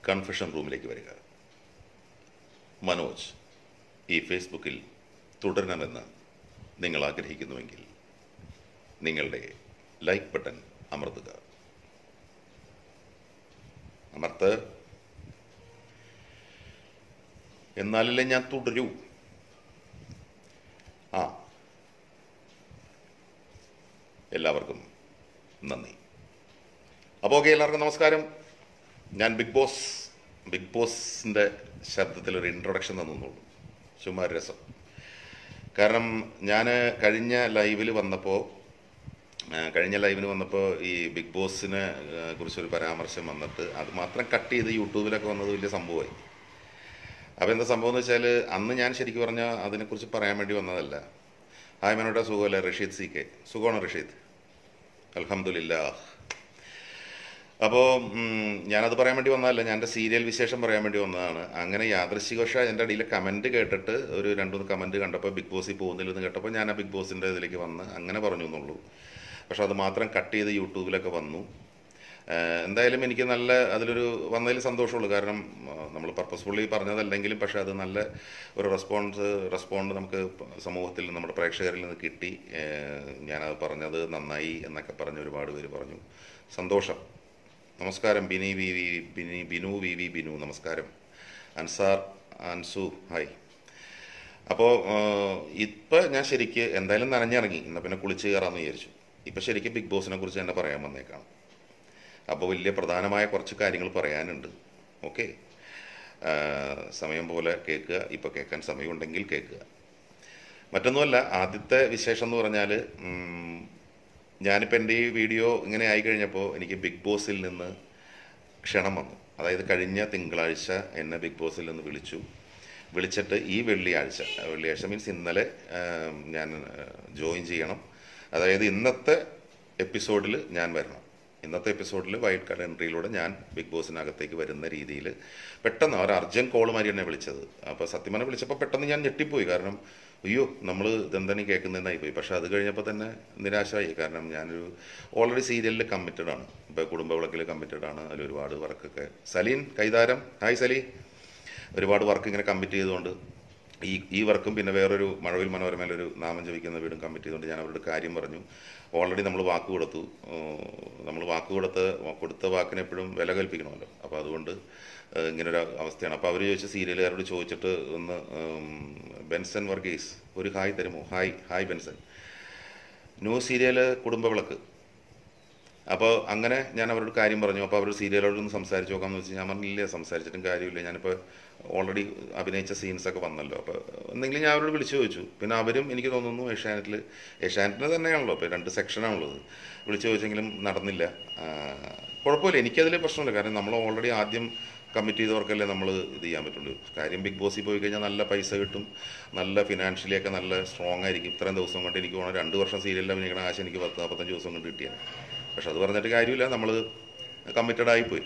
Confession റൂമിലേക്ക് വരിക മനോജ് ഈ ഫേസ്ബുക്കിൽ തുടരണമെന്ന് നിങ്ങൾ ആഗ്രഹിക്കുന്നുവെങ്കിൽ നിങ്ങളുടെ ലൈക്ക് ബട്ടൺ അമർത്തുക അമർത്ത് എന്നാലല്ലേ ഞാൻ തുടരൂ ആ എല്ലാവർക്കും നന്ദി അപ്പോൾ ഓക്കെ എല്ലാവർക്കും നമസ്കാരം ഞാൻ ബിഗ് ബോസ് ബിഗ് ബോസിൻ്റെ ശബ്ദത്തിൽ ഒരു ഇൻട്രൊഡക്ഷൻ തന്നുള്ളൂ ചുമ്മാ ഒരു രസം കാരണം ഞാൻ കഴിഞ്ഞ ലൈവിൽ വന്നപ്പോൾ ആ, കഴിഞ്ഞ ലൈവിന് വന്നപ്പോൾ ഈ ബിഗ് ബോസിനെ ആ, കുറിച്ചൊരു പരാമർശം വന്നിട്ട് അത് മാത്രം കട്ട് ചെയ്ത് യൂട്യൂബിലൊക്കെ വന്നത് വലിയ സംഭവമായി അപ്പോൾ എന്താ സംഭവം എന്ന് വെച്ചാൽ അന്ന് ഞാൻ ശരിക്കും പറഞ്ഞാൽ അതിനെക്കുറിച്ച് പറയാൻ വേണ്ടി വന്നതല്ല ഹായ് മനോട്ട സുഖമല്ലേ റഷീദ് സി കെ സുഖമാണ് റഷീദ് അൽഹംദുലില്ലാ അപ്പോൾ ഞാനത് പറയാൻ വേണ്ടി വന്നതല്ല ഞാൻ എൻ്റെ സീരിയൽ വിശേഷം പറയാൻ വേണ്ടി വന്നതാണ് അങ്ങനെ യാദൃശികവശ എൻ്റെ അടിയിൽ കമൻറ്റ് കേട്ടിട്ട് ഒരു രണ്ട് മൂന്ന് കമൻറ്റ് കണ്ടപ്പോൾ ബിഗ് ബോസിൽ പോകുന്നില്ലെന്ന് കേട്ടപ്പോൾ ഞാൻ ആ ബിഗ് ബോസിൻ്റെ ഇതിലേക്ക് വന്ന് അങ്ങനെ പറഞ്ഞു എന്നുള്ളൂ പക്ഷെ അത് മാത്രം കട്ട് ചെയ്ത് യൂട്യൂബിലൊക്കെ വന്നു ഏഹ് എന്തായാലും എനിക്ക് നല്ല അതിലൊരു വന്നതിൽ സന്തോഷമുള്ളൂ കാരണം നമ്മൾ പർപ്പസ്ഫുള്ളി പറഞ്ഞതല്ലെങ്കിലും പക്ഷേ അത് നല്ല ഒരു റെസ്പോൺസ് റെസ്പോണ്ട് നമുക്ക് പ- സമൂഹത്തിൽ നമ്മുടെ പ്രേക്ഷകരിൽ നിന്ന് കിട്ടി ഏഹ് ഞാനത് പറഞ്ഞത് നന്നായി എന്നൊക്കെ പറഞ്ഞ് ഒരുപാട് പേര് പറഞ്ഞു സന്തോഷം നമസ്കാരം Bini V V Bini Binu V V Binu നമസ്കാരം അൻസാർ അൻസു ഹായ് അപ്പോൾ ഇപ്പം ഞാൻ ശരിക്ക് എന്തായാലും നനഞ്ഞിറങ്ങി എന്നാൽ പിന്നെ കുളിച്ച് കയറാമെന്ന് വിചാരിച്ചു ഇപ്പം ശരിക്കും ബിഗ് ബോസിനെ കുറിച്ച് തന്നെ പറയാൻ വന്നേക്കാണ് അപ്പോൾ വലിയ പ്രധാനമായ കുറച്ച് കാര്യങ്ങൾ പറയാനുണ്ട് ഓക്കെ സമയം പോലെ കേൾക്കുക ഇപ്പോൾ കേൾക്കാൻ സമയമുണ്ടെങ്കിൽ കേൾക്കുക മറ്റൊന്നുമല്ല ആദ്യത്തെ വിശേഷം എന്ന് പറഞ്ഞാൽ ഞാനിപ്പോൾ എൻ്റെ ഈ വീഡിയോ ഇങ്ങനെ ആയിക്കഴിഞ്ഞപ്പോൾ എനിക്ക് ബിഗ് ബോസിൽ നിന്ന് ക്ഷണം വന്നു അതായത് കഴിഞ്ഞ തിങ്കളാഴ്ച എന്നെ ബിഗ് ബോസിൽ നിന്ന് വിളിച്ചു വിളിച്ചിട്ട് ഈ വെള്ളിയാഴ്ച വെള്ളിയാഴ്ച മീൻസ് ഇന്നലെ ആ, ഞാൻ ജോയിൻ ചെയ്യണം അതായത് ഇന്നത്തെ എപ്പിസോഡിൽ ഞാൻ വരണം ഇന്നത്തെ എപ്പിസോഡിൽ വൈൽഡ് കാർഡ് എൻട്രിയിലൂടെ ഞാൻ ബിഗ് ബോസിനകത്തേക്ക് വരുന്ന രീതിയിൽ പെട്ടെന്ന് ഒരു അർജൻറ്റ് കോൾ മാതിരി എന്നെ വിളിച്ചത് അപ്പോൾ സത്യമനെ വിളിച്ചപ്പോൾ പെട്ടെന്ന് ഞാൻ ഞെട്ടിപ്പോയി കാരണം അയ്യോ നമ്മൾ ഇതെന്താണ് കേൾക്കുന്നതെന്നായി പോയി പക്ഷേ അത് കഴിഞ്ഞപ്പോൾ തന്നെ നിരാശയായി കാരണം ഞാനൊരു ഓൾറെഡി സീരിയലിൽ കമ്മിറ്റഡ് ആണ് ഇപ്പോൾ കുടുംബ വിളക്കിൽ കമ്മിറ്റഡ് ആണ് അതിൽ ഒരുപാട് വർക്കൊക്കെ സലീൻ കൈതാരം ഹായ് സലീൻ ഒരുപാട് വർക്ക് ഇങ്ങനെ കമ്മിറ്റ് ചെയ്തുകൊണ്ട് ഈ ഈ വർക്കും പിന്നെ വേറൊരു മഴവിൽ മനോരമയിലൊരു നാമം ജപിക്കുന്ന വീടും കമ്മിറ്റ് ചെയ്തുകൊണ്ട് ഞാൻ അവരുടെ കാര്യം പറഞ്ഞു ഓൾറെഡി നമ്മൾ വാക്ക് കൊടുത്തു നമ്മൾ വാക്ക് കൊടുത്ത കൊടുത്ത വാക്കിന് എപ്പോഴും വില കൽപ്പിക്കണമല്ലോ അപ്പോൾ അതുകൊണ്ട് ഏഹ്, ഇങ്ങനൊരു അവസ്ഥയാണ് അപ്പോൾ അവർ ചോദിച്ച സീരിയലുകാരോട് ചോദിച്ചിട്ട് ഒന്ന് ഉം, ബെൻസൺ വർഗീസ് ഒരു ഹായ് തരുമോ hi hi Benson new serial Kudumbavilakku അപ്പോൾ അങ്ങനെ ഞാൻ അവരോട് കാര്യം പറഞ്ഞു അപ്പോൾ അവർ സീരിയലോടൊന്ന് സംസാരിച്ച് നോക്കാമെന്ന് വെച്ച് ഞാൻ പറഞ്ഞില്ല സംസാരിച്ചിട്ടും കാര്യമില്ല ഞാനിപ്പോൾ ഓൾറെഡി അഭിനയിച്ച സീൻസൊക്കെ വന്നല്ലോ അപ്പോൾ എന്തെങ്കിലും ഞാൻ അവരോട് വിളിച്ചു ചോദിച്ചു പിന്നെ അവരും എനിക്ക് തോന്നുന്നു ഏഷ്യാനെറ്റിൽ ഏഷ്യാനെറ്റിന് തന്നെയാണല്ലോ ഇപ്പോൾ രണ്ട് സെക്ഷനാണുള്ളത് വിളിച്ചു ചോദിച്ചെങ്കിലും നടന്നില്ല ആ, കുഴപ്പമില്ല എനിക്കതിൽ പ്രശ്നമില്ല കാരണം നമ്മൾ ഓൾറെഡി ആദ്യം കമ്മിറ്റ് ചെയ്തവർക്കല്ലേ നമ്മൾ ഇത് ചെയ്യാൻ പറ്റുള്ളൂ കാര്യം ബിഗ് ബോസിൽ പോയി കഴിഞ്ഞാൽ നല്ല പൈസ കിട്ടും നല്ല ഫിനാൻഷ്യലി ഒക്കെ നല്ല സ്ട്രോങ് ആയിരിക്കും ഇത്രയും ദിവസം കൊണ്ട് എനിക്ക് തോന്നുന്നു രണ്ട് വർഷം സീരിയലിൽ അഭിനയിക്കണ കാശ് എനിക്ക് പത്ത് നാൽപ്പത്തഞ്ച് ദിവസം കൊണ്ട് കിട്ടിയാണ് പക്ഷെ അത് പറഞ്ഞിട്ട് കാര്യമില്ല നമ്മൾ കമ്മിറ്റഡ് ആയിപ്പോയി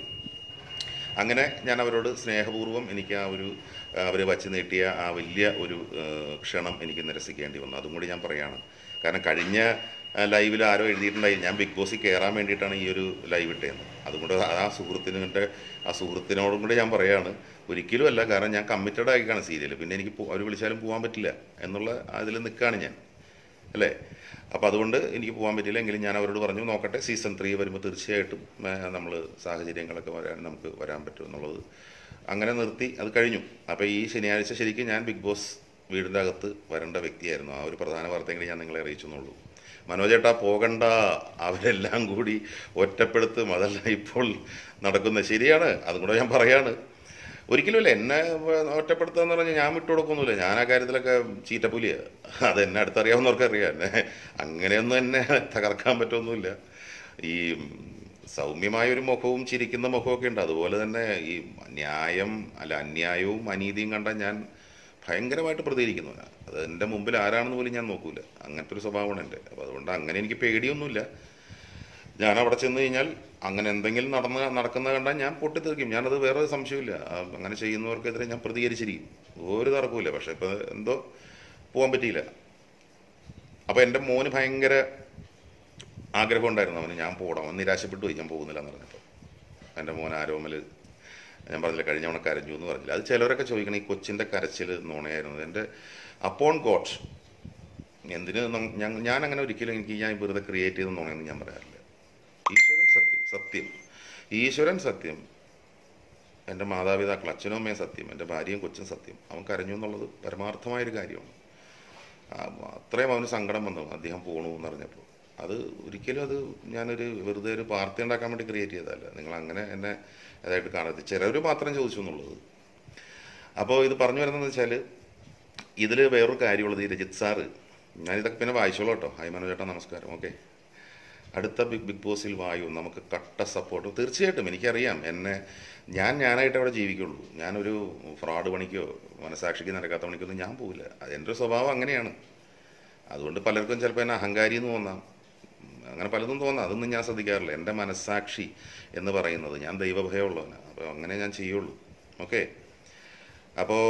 അങ്ങനെ ഞാൻ അവരോട് സ്നേഹപൂർവ്വം എനിക്ക് ആ ഒരു അവർ വച്ച് നീട്ടിയ ആ വലിയ ഒരു ആ, ക്ഷണം എനിക്ക് നിരസിക്കേണ്ടി വന്നു അതും കൂടി ഞാൻ പറയാണ് കാരണം കഴിഞ്ഞ ലൈവിൽ ആരോ എഴുതിയിട്ടുണ്ടായി ഞാൻ ബിഗ് ബോസിൽ കയറാൻ വേണ്ടിയിട്ടാണ് ഈ ഒരു ലൈവ് ഇട്ടതെന്ന് അതുകൊണ്ട് ആ സുഹൃത്തിനുടെ ആ സുഹൃത്തിനോടും കൂടി ഞാൻ പറയാണ് ഒരിക്കലും അല്ല കാരണം ഞാൻ കമ്മിറ്റഡ് ആയിക്കാണ് സീരിയൽ പിന്നെ എനിക്ക് അവർ വിളിച്ചാലും പോകാൻ പറ്റില്ല എന്നുള്ള അതിൽ നിൽക്കുകയാണ് ഞാൻ അല്ലേ അപ്പോൾ അതുകൊണ്ട് എനിക്ക് പോകാൻ പറ്റില്ല എങ്കിലും ഞാൻ അവരോട് പറഞ്ഞു നോക്കട്ടെ സീസൺ ത്രീ വരുമ്പോൾ തീർച്ചയായിട്ടും നമ്മൾ സാഹചര്യങ്ങളൊക്കെ വരാൻ നമുക്ക് വരാൻ പറ്റും എന്നുള്ളത് അങ്ങനെ നിർത്തി അത് കഴിഞ്ഞു അപ്പോൾ ഈ ശനിയാഴ്ച ശരിക്കും ഞാൻ ബിഗ് ബോസ് വീടിൻ്റെ അകത്ത് വരേണ്ട വ്യക്തിയായിരുന്നു ആ ഒരു പ്രധാന വാർത്തയെങ്കിലും ഞാൻ നിങ്ങളെ അറിയിച്ചു എന്നുള്ളൂ മനോജേട്ടാ പോകണ്ട അവരെല്ലാം കൂടി ഒറ്റപ്പെടുത്തും അതല്ല ഇപ്പോൾ നടക്കുന്നത് ശരിയാണ് അതും കൂടെ ഞാൻ പറയാണ് ഒരിക്കലുമില്ല എന്നെ ഒറ്റപ്പെടുത്തുക എന്ന് പറഞ്ഞാൽ ഞാൻ വിട്ടുകൊടുക്കൊന്നുമില്ല ഞാൻ ആ കാര്യത്തിലൊക്കെ ചീറ്റപ്പുലിയാണ് അത് എന്നെ അടുത്തറിയാവുന്നവർക്ക് അറിയാം എന്നെ അങ്ങനെയൊന്നും എന്നെ തകർക്കാൻ പറ്റൊന്നുമില്ല ഈ സൗമ്യമായ ഒരു മുഖവും ചിരിക്കുന്ന മുഖമൊക്കെ ഉണ്ട് അതുപോലെ തന്നെ ഈ ന്യായം അല്ല അന്യായവും അനീതിയും കണ്ടാൽ ഞാൻ ഭയങ്കരമായിട്ട് പ്രതികരിക്കുന്നവനാണ് അത് എൻ്റെ മുമ്പിൽ ആരാണെന്ന് പോലും ഞാൻ നോക്കൂല അങ്ങനത്തെ ഒരു സ്വഭാവമാണ് എൻ്റെ അപ്പോൾ അതുകൊണ്ട് അങ്ങനെ എനിക്ക് പേടിയൊന്നുമില്ല ഞാൻ അവിടെ ചെന്ന് കഴിഞ്ഞാൽ അങ്ങനെ എന്തെങ്കിലും നടന്ന് നടക്കുന്ന കണ്ടാൽ ഞാൻ പൊട്ടിത്തെറിക്കും ഞാനത് വേറെ സംശയമില്ല ആ, അങ്ങനെ ചെയ്യുന്നവർക്കെതിരെ ഞാൻ പ്രതികരിച്ചിരിക്കും ഒരു തർക്കമില്ല പക്ഷെ ഇപ്പം എന്തോ പോകാൻ പറ്റിയില്ല അപ്പോൾ എൻ്റെ മോന് ഭയങ്കര ആഗ്രഹം ഉണ്ടായിരുന്നു അവന് ഞാൻ പോകണം അവൻ നിരാശപ്പെട്ടു പോയി ഞാൻ പോകുന്നില്ല എന്ന് പറഞ്ഞപ്പോൾ എൻ്റെ മോൻ ആരോമൽ ഞാൻ പറഞ്ഞില്ല കഴിഞ്ഞ തവണ കരഞ്ഞു എന്ന് പറഞ്ഞില്ല അത് ചിലവരൊക്കെ ചോദിക്കണം ഈ കൊച്ചിൻ്റെ കരച്ചിൽ നുണയായിരുന്നു എൻ്റെ അപ്പോൺ ഗോഡ് എന്തിന് നം- ഞാൻ ഞാൻ അങ്ങനെ ഒരിക്കലും എനിക്ക് ഞാൻ വെറുതെ ക്രിയേറ്റ് ചെയ്ത നുണയെന്ന് ഞാൻ പറയാറില്ല ഈശ്വരൻ സത്യം സത്യം ഈശ്വരൻ സത്യം എൻ്റെ മാതാപിതാക്കൾ അച്ഛനും അമ്മയും സത്യം എൻ്റെ ഭാര്യയും കൊച്ചും സത്യം അവൻ കരഞ്ഞു എന്നുള്ളത് പരമാർത്ഥമായൊരു കാര്യമാണ് ആ, അത്രയും അവന് സങ്കടം വന്നു അദ്ദേഹം പോണു എന്ന് അറിഞ്ഞപ്പോൾ അത് ഒരിക്കലും അത് ഞാനൊരു വെറുതെ ഒരു പാർട്ടി ഉണ്ടാക്കാൻ വേണ്ടി ക്രിയേറ്റ് ചെയ്തതല്ല നിങ്ങൾ അങ്ങനെ എന്നെ അതായിട്ട് കാണരുത് ചിലർ മാത്രം ചോദിച്ചു എന്നുള്ളത് അപ്പോൾ ഇത് പറഞ്ഞു വരുന്നതെന്ന് വെച്ചാൽ ഇതിൽ വേറൊരു കാര്യമുള്ളത് ഈ രജിത് സാറ് ഞാനിതൊക്കെ പിന്നെ വായിച്ചോളൂ കേട്ടോ ഹായ് മനോജ് ചേട്ടാ നമസ്കാരം ഓക്കെ അടുത്ത ബിഗ് ബിഗ് ബോസിൽ വായു നമുക്ക് കട്ട സപ്പോർട്ട് തീർച്ചയായിട്ടും എനിക്കറിയാം എന്നെ ഞാൻ ഞാനായിട്ട് അവിടെ ജീവിക്കുള്ളൂ ഞാനൊരു ഫ്രോഡ് പണിക്കോ മനസാക്ഷിക്ക് നടക്കാത്ത പണിക്കൊന്നും ഞാൻ പോവില്ല അത് എൻ്റെ ഒരു സ്വഭാവം അങ്ങനെയാണ് അതുകൊണ്ട് പലർക്കും ചിലപ്പോൾ എന്നെ അഹങ്കാരി എന്ന് തോന്നാം അങ്ങനെ പലതും തോന്നാം അതൊന്നും ഞാൻ ശ്രദ്ധിക്കാറില്ല എൻ്റെ മനസാക്ഷി എന്ന് പറയുന്നത് ഞാൻ ദൈവഭയമുള്ളവനാണ് അപ്പോൾ അങ്ങനെ ഞാൻ ചെയ്യുള്ളൂ ഓക്കെ അപ്പോൾ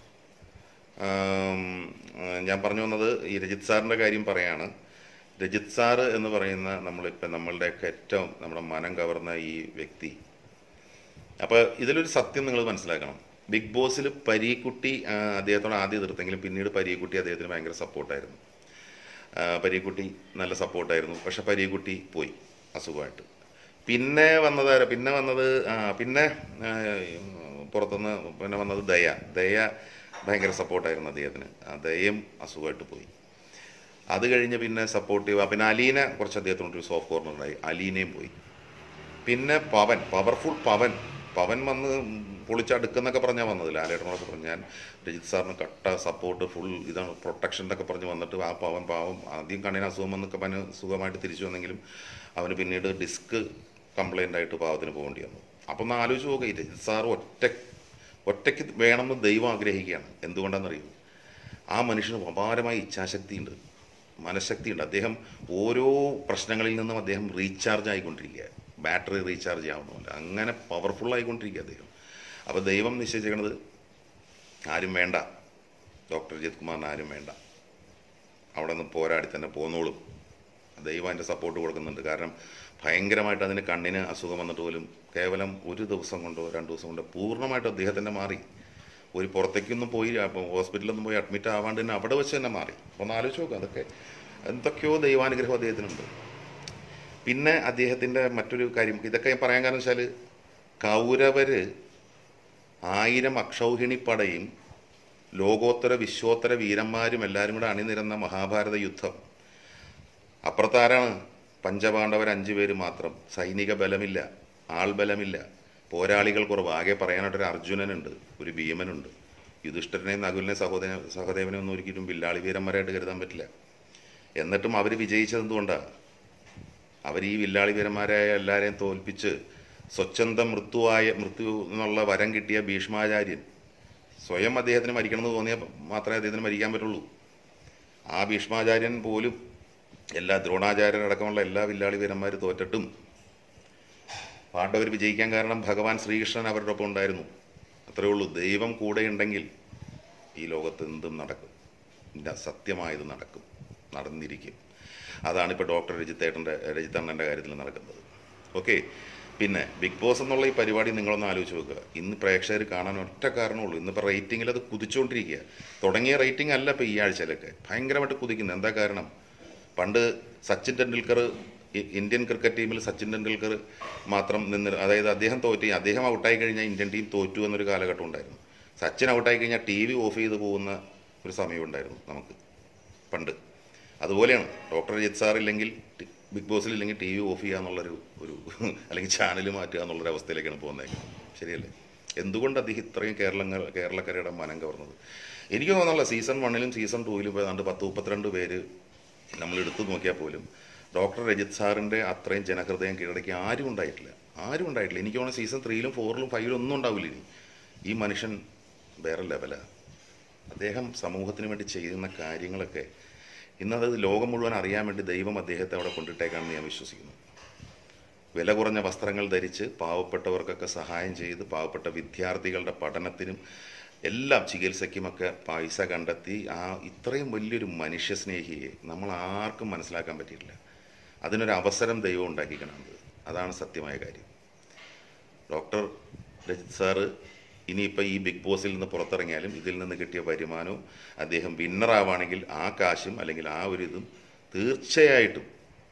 ആം, ആ, ഞാൻ പറഞ്ഞു വന്നത് ഈ രജിത് സാറിൻ്റെ കാര്യം പറയാണ് രജിത് സാറ് എന്ന് പറയുന്ന നമ്മളിപ്പോൾ നമ്മളുടെയൊക്കെ ഏറ്റവും നമ്മുടെ മനം കവർന്ന ഈ വ്യക്തി അപ്പോൾ ഇതിലൊരു സത്യം നിങ്ങൾ മനസ്സിലാക്കണം ബിഗ് ബോസിൽ പരീക്കുട്ടി ആ, അദ്ദേഹത്തോട് ആദ്യം എതിർത്തെങ്കിലും പിന്നീട് പരീക്കുട്ടി അദ്ദേഹത്തിന് ഭയങ്കര സപ്പോർട്ടായിരുന്നു ആ, പരീക്കുട്ടി നല്ല സപ്പോർട്ടായിരുന്നു പക്ഷെ പരീക്കുട്ടി പോയി അസുഖമായിട്ട് പിന്നെ വന്നത് ആരാ? പിന്നെ വന്നത് ആ, പിന്നെ ആ, പുറത്തുനിന്ന് പിന്നെ വന്നത് ദയ ദയ ഭയങ്കര സപ്പോർട്ടായിരുന്നു അദ്ദേഹത്തിന് ആ ദയയും അസുഖമായിട്ട് പോയി അത് കഴിഞ്ഞ് പിന്നെ സപ്പോർട്ടീവ് പിന്നെ അലീന കുറച്ച് അദ്ദേഹത്തിനോട് ഒരു സോഫ്റ്റ് കോർണർ ഉണ്ടായി അലീനയും പോയി പിന്നെ പവൻ പവർഫുൾ പവൻ പവൻ വന്ന് പൊളിച്ചടുക്കെന്നൊക്കെ പറഞ്ഞാൽ വന്നത് ലാലേട്ടനോടൊക്കെ പറഞ്ഞു ഞാൻ രജിത് സാറിന് കട്ട സപ്പോർട്ട് ഫുൾ ഇതാണ് പ്രൊട്ടക്ഷൻ എന്നൊക്കെ പറഞ്ഞ് വന്നിട്ട് ആ പവൻ പാവം ആദ്യം കണ്ണിന് അസുഖം വന്നൊക്കെ അവന് സുഖമായിട്ട് തിരിച്ചു വന്നെങ്കിലും അവന് പിന്നീട് ഡിസ്ക് കംപ്ലൈൻ്റ് ആയിട്ട് പാവത്തിന് പോകേണ്ടി വന്നു അപ്പം ഒന്ന് ആലോചിച്ച് നോക്കുക ഈ രജിത് സാർ ഒറ്റ ഒറ്റയ്ക്ക് വേണമെന്ന് ദൈവം ആഗ്രഹിക്കുകയാണ് എന്തുകൊണ്ടാണെന്നറിയോ ആ മനുഷ്യന് അപാരമായ ഇച്ഛാശക്തിയുണ്ട് മനഃശക്തിയുണ്ട് അദ്ദേഹം ഓരോ പ്രശ്നങ്ങളിൽ നിന്നും അദ്ദേഹം റീചാർജ് ആയിക്കൊണ്ടിരിക്കുക ബാറ്ററി റീചാർജ് ആവുന്നില്ല അങ്ങനെ പവർഫുൾ ആയിക്കൊണ്ടിരിക്കുക അദ്ദേഹം അപ്പോൾ ദൈവം നിശ്ചയിച്ചേക്കണത് ആരും വേണ്ട ഡോക്ടർ അജിത് കുമാറിന് ആരും വേണ്ട അവിടെ നിന്ന് പോരാടി തന്നെ പോന്നോളും ദൈവം അതിൻ്റെ സപ്പോർട്ട് കൊടുക്കുന്നുണ്ട് കാരണം ഭയങ്കരമായിട്ട് അതിന് കണ്ണിന് അസുഖം വന്നിട്ട് പോലും കേവലം ഒരു ദിവസം കൊണ്ടോ രണ്ട് ദിവസം കൊണ്ടോ പൂർണ്ണമായിട്ട് അദ്ദേഹത്തിൻ്റെ മാറി ഒരു പുറത്തേക്കൊന്നും പോയി അപ്പോൾ ഹോസ്പിറ്റലൊന്നും പോയി അഡ്മിറ്റ് ആവാണ്ട് തന്നെ അവിടെ വെച്ച് തന്നെ മാറി ഒന്ന് ആലോചിച്ച് നോക്കുക അതൊക്കെ എന്തൊക്കെയോ ദൈവാനുഗ്രഹം അദ്ദേഹത്തിനുണ്ട് പിന്നെ അദ്ദേഹത്തിൻ്റെ മറ്റൊരു കാര്യം ഇതൊക്കെ ഞാൻ പറയാൻ കാരണം വെച്ചാൽ കൗരവർ ആയിരം അക്ഷൗഹിണിപ്പടയും ലോകോത്തര വിശ്വോത്തര വീരന്മാരും എല്ലാവരും കൂടെ അണിനിരന്ന മഹാഭാരത യുദ്ധം അപ്പുറത്താരാണ് പഞ്ചപാണ്ഡവർ അഞ്ചു പേര് മാത്രം സൈനിക ബലമില്ല ആൾബലമില്ല പോരാളികൾ കുറവ് ആകെ പറയാനായിട്ടൊരു അർജുനനുണ്ട് ഒരു ഭീമനുണ്ട് യുധിഷ്ഠിരനെയും നകുലിനെയും സഹോദര സഹദേവനെ ഒന്നും ഒരിക്കലും വില്ലാളി വീരന്മാരായിട്ട് കരുതാൻ പറ്റില്ല എന്നിട്ടും അവർ വിജയിച്ചത് എന്തുകൊണ്ടാണ് അവർ ഈ വില്ലാളി വീരന്മാരായ എല്ലാവരെയും തോൽപ്പിച്ച് സ്വച്ഛന്ത മൃത്യുവായ മൃത്യു എന്നുള്ള വരം കിട്ടിയ ഭീഷ്മാചാര്യൻ സ്വയം അദ്ദേഹത്തിന് മരിക്കണമെന്ന് തോന്നിയാൽ മാത്രമേ അദ്ദേഹത്തിന് മരിക്കാൻ പറ്റുള്ളൂ ആ ഭീഷ്മാചാര്യൻ പോലും എല്ലാ ദ്രോണാചാര്യരടക്കമുള്ള എല്ലാ വില്ലാളി വീരന്മാർ തോറ്റിട്ടും പാണ്ഡവർ വിജയിക്കാൻ കാരണം ഭഗവാൻ ശ്രീകൃഷ്ണൻ അവരുടെ ഒപ്പം ഉണ്ടായിരുന്നു അത്രയേ ഉള്ളൂ ദൈവം കൂടെ ഉണ്ടെങ്കിൽ ഈ ലോകത്ത് എന്തും നടക്കും ഇല്ല സത്യമായത് നടക്കും നടന്നിരിക്കും അതാണ് ഇപ്പോൾ ഡോക്ടർ രജിത്തേട്ടൻ്റെ രജിത്തണ്ണൻ്റെ കാര്യത്തിൽ നടക്കുന്നത് ഓക്കെ പിന്നെ ബിഗ് ബോസ് എന്നുള്ള ഈ പരിപാടി നിങ്ങളൊന്ന് ആലോചിച്ച് നോക്കുക ഇന്ന് പ്രേക്ഷകർ കാണാൻ ഒറ്റ കാരണമുള്ളൂ ഇന്നിപ്പോൾ റേറ്റിങ്ങിൽ അത് കുതിച്ചുകൊണ്ടിരിക്കുക തുടങ്ങിയ റേറ്റിംഗ് അല്ല ഇപ്പോൾ ഈ ആഴ്ചയിലൊക്കെ ഭയങ്കരമായിട്ട് കുതിക്കുന്നത് എന്താ കാരണം പണ്ട് സച്ചിൻ ടെണ്ടുൽക്കർ ഇ- ഇന്ത്യൻ ക്രിക്കറ്റ് ടീമിൽ സച്ചിൻ ടെണ്ടുൽക്കർ മാത്രം നിന്ന് അതായത് അദ്ദേഹം തോറ്റി അദ്ദേഹം ഔട്ടായി കഴിഞ്ഞാൽ ഇന്ത്യൻ ടീം തോറ്റു എന്നൊരു കാലഘട്ടം ഉണ്ടായിരുന്നു സച്ചിൻ ഔട്ടായി കഴിഞ്ഞാൽ ടി വി ഓഫ് ചെയ്ത് പോകുന്ന ഒരു സമയം ഉണ്ടായിരുന്നു നമുക്ക് പണ്ട് അതുപോലെയാണ് ഡോക്ടർ അജിത് സാർ ഇല്ലെങ്കിൽ ടി- ബിഗ് ബോസിൽ ഇല്ലെങ്കിൽ ടി വി ഓഫ് ചെയ്യുക എന്നുള്ളൊരു ഒരു അല്ലെങ്കിൽ ചാനൽ മാറ്റുക എന്നുള്ളൊരു അവസ്ഥയിലേക്കാണ് പോകുന്നത് ശരിയല്ലേ എന്തുകൊണ്ട് അദ്ദേഹം ഇത്രയും കേരളങ്ങൾ കേരളക്കരയുടെ മനം കവർന്നത് എനിക്ക് തോന്നുന്നില്ല സീസൺ വണ്ണിലും സീസൺ ടൂവിലും ഇപ്പോൾ ഏതാണ്ട് പത്ത് മുപ്പത്തിരണ്ട് പേര് നമ്മൾ എടുത്തു നോക്കിയാൽ പോലും ഡോക്ടർ രജിത് സാറിൻ്റെ അത്രയും ജനഹൃദയം കീഴടക്കി ആരും ഉണ്ടായിട്ടില്ല ആരും ഉണ്ടായിട്ടില്ല എനിക്ക് തോന്നുന്നു സീസൺ ത്രീയിലും ഫോറിലും ഫൈവിലും ഒന്നും ഉണ്ടാവില്ല ഇനി ഈ മനുഷ്യൻ വേറെ ലെവലാണ് അദ്ദേഹം സമൂഹത്തിന് വേണ്ടി ചെയ്യുന്ന കാര്യങ്ങളൊക്കെ ഇന്നത് ലോകം മുഴുവൻ അറിയാൻ വേണ്ടി ദൈവം അദ്ദേഹത്തെ അവിടെ കൊണ്ടിട്ടേക്കാണെന്ന് ഞാൻ വിശ്വസിക്കുന്നു വില കുറഞ്ഞ വസ്ത്രങ്ങൾ ധരിച്ച് പാവപ്പെട്ടവർക്കൊക്കെ സഹായം ചെയ്ത് പാവപ്പെട്ട വിദ്യാർത്ഥികളുടെ പഠനത്തിനും എല്ലാം ചികിത്സയ്ക്കുമൊക്കെ പൈസ കണ്ടെത്തി ആ ഇത്രയും വലിയൊരു മനുഷ്യസ്നേഹിയെ നമ്മൾ ആർക്കും മനസ്സിലാക്കാൻ പറ്റിയിട്ടില്ല അതിനൊരു അവസരം ദൈവം ഉണ്ടാക്കിക്കണത് അതാണ് സത്യമായ കാര്യം ഡോക്ടർ രജിത് സാറ് ഇനിയിപ്പോൾ ഈ ബിഗ് ബോസിൽ നിന്ന് പുറത്തിറങ്ങിയാലും ഇതിൽ നിന്ന് കിട്ടിയ വരുമാനവും അദ്ദേഹം വിന്നറാവാണെങ്കിൽ ആ കാശും അല്ലെങ്കിൽ ആ ഒരു ഇതും തീർച്ചയായിട്ടും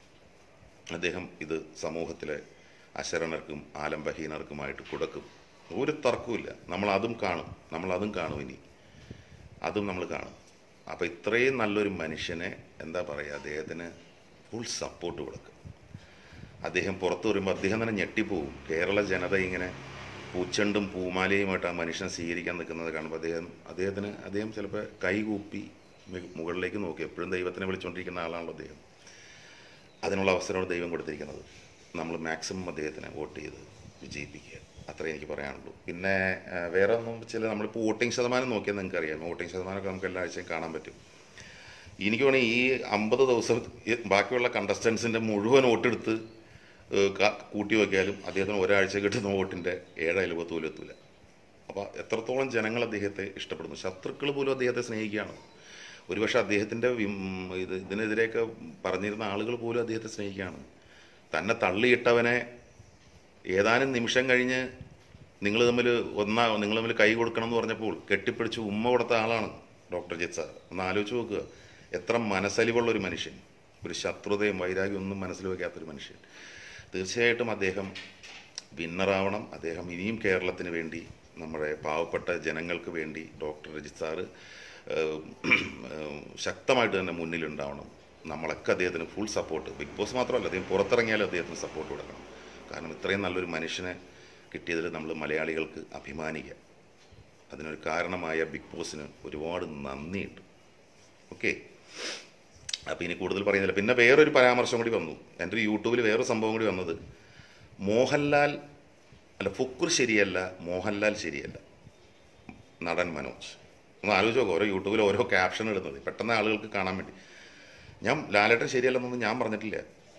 അദ്ദേഹം ഇത് സമൂഹത്തിലെ അശരണർക്കും ആലംബഹീനർക്കുമായിട്ട് കൊടുക്കും ഒരു തർക്കവുമില്ല നമ്മൾ അതും കാണും നമ്മൾ അതും കാണും ഇനി അതും നമ്മൾ കാണും അപ്പോൾ ഇത്രയും നല്ലൊരു മനുഷ്യനെ എന്താ പറയുക അദ്ദേഹത്തിന് ഫുൾ സപ്പോർട്ട് കൊടുക്കും അദ്ദേഹം പുറത്തു വരുമ്പോൾ അദ്ദേഹം തന്നെ ഞെട്ടിപ്പോവും കേരള ജനത ഇങ്ങനെ പൂച്ചണ്ടും പൂമാലയുമായിട്ട് ആ മനുഷ്യനെ സ്വീകരിക്കാൻ നിൽക്കുന്നത് കാണുമ്പോൾ അദ്ദേഹം അദ്ദേഹത്തിന് അദ്ദേഹം ചിലപ്പോൾ കൈകൂപ്പി മി- മുകളിലേക്ക് നോക്കി എപ്പോഴും ദൈവത്തിനെ വിളിച്ചുകൊണ്ടിരിക്കുന്ന ആളാണല്ലോ അദ്ദേഹം അതിനുള്ള അവസരമാണ് ദൈവം കൊടുത്തിരിക്കുന്നത് നമ്മൾ മാക്സിമം അദ്ദേഹത്തിനെ വോട്ട് ചെയ്ത് വിജയിപ്പിക്കുക അത്രേ എനിക്ക് പറയാനുള്ളൂ പിന്നെ ആ, വേറെ ഒന്നും ചില നമ്മളിപ്പോൾ വോട്ടിംഗ് ശതമാനം നോക്കിയാൽ നിങ്ങൾക്ക് അറിയാം വോട്ടിംഗ് ശതമാനമൊക്കെ നമുക്ക് എല്ലാ ആഴ്ചയും കാണാൻ പറ്റും എനിക്ക് വേണമെങ്കിൽ ഈ അമ്പത് ദിവസം ഈ ബാക്കിയുള്ള കണ്ടസ്റ്റൻസിൻ്റെ മുഴുവൻ വോട്ടെടുത്ത് ഏഹ്, ക- കൂട്ടി വയ്ക്കാലും അദ്ദേഹത്തിന് ഒരാഴ്ച കിട്ടുന്ന വോട്ടിൻ്റെ ഏഴായാലും പത്ത് പോലും എത്തൂല അപ്പോൾ എത്രത്തോളം ജനങ്ങൾ അദ്ദേഹത്തെ ഇഷ്ടപ്പെടുന്നു ശത്രുക്കൾ പോലും അദ്ദേഹത്തെ സ്നേഹിക്കുകയാണ് ഒരുപക്ഷെ അദ്ദേഹത്തിൻ്റെ വിം- ഇത് ഇതിനെതിരെയൊക്കെ പറഞ്ഞിരുന്ന ആളുകൾ പോലും അദ്ദേഹത്തെ സ്നേഹിക്കുകയാണ് തന്നെ തള്ളിയിട്ടവനെ ഏതാനും നിമിഷം കഴിഞ്ഞ് നിങ്ങൾ തമ്മിൽ ഒന്നാ നിങ്ങൾ തമ്മിൽ കൈ കൊടുക്കണം എന്ന് പറഞ്ഞപ്പോൾ കെട്ടിപ്പിടിച്ച് ഉമ്മ കൊടുത്ത ആളാണ് ഡോക്ടർ ജിത് സാർ ഒന്ന് ആലോചിച്ച് നോക്കുക എത്ര മനസ്സലിവുള്ള ഒരു മനുഷ്യൻ ഒരു ശത്രുതയും വൈരാഗ്യം ഒന്നും മനസ്സിൽ വയ്ക്കാത്തൊരു മനുഷ്യൻ തീർച്ചയായിട്ടും അദ്ദേഹം വിന്നറാവണം അദ്ദേഹം ഇനിയും കേരളത്തിന് വേണ്ടി നമ്മുടെ പാവപ്പെട്ട ജനങ്ങൾക്ക് വേണ്ടി ഡോക്ടർ രജിത് സാറ് ഏഹ്, ഏഹ്, ശക്തമായിട്ട് തന്നെ മുന്നിലുണ്ടാവണം നമ്മളൊക്കെ അദ്ദേഹത്തിന് ഫുൾ സപ്പോർട്ട് ബിഗ് ബോസ് മാത്രമല്ല അദ്ദേഹം പുറത്തിറങ്ങിയാലും അദ്ദേഹത്തിന് സപ്പോർട്ട് കൊടുക്കണം കാരണം ഇത്രയും നല്ലൊരു മനുഷ്യനെ കിട്ടിയതിൽ നമ്മൾ മലയാളികൾക്ക് അഭിമാനിക്കാം അതിനൊരു കാരണമായ ബിഗ് ബോസിന് ഒരുപാട് നന്ദിയുണ്ട് ഓക്കെ അപ്പോൾ ഇനി കൂടുതൽ പറയുന്നില്ല പിന്നെ വേറൊരു പരാമർശം കൂടി വന്നു എൻ്റെ ഒരു യൂട്യൂബിൽ വേറൊരു സംഭവം കൂടി വന്നത് മോഹൻലാൽ അല്ല ഫുക്കുർ ശരിയല്ല മോഹൻലാൽ ശരിയല്ല നടൻ മനോജ് ഒന്ന് ആലോചിച്ച് നോക്കുക ഓരോ യൂട്യൂബിൽ ഓരോ ക്യാപ്ഷൻ ഇടുന്നത് പെട്ടെന്ന് ആളുകൾക്ക് കാണാൻ വേണ്ടി ഞാൻ ലാലേട്ടൻ ശരിയല്ലെന്നൊന്നും ഞാൻ പറഞ്ഞിട്ടില്ല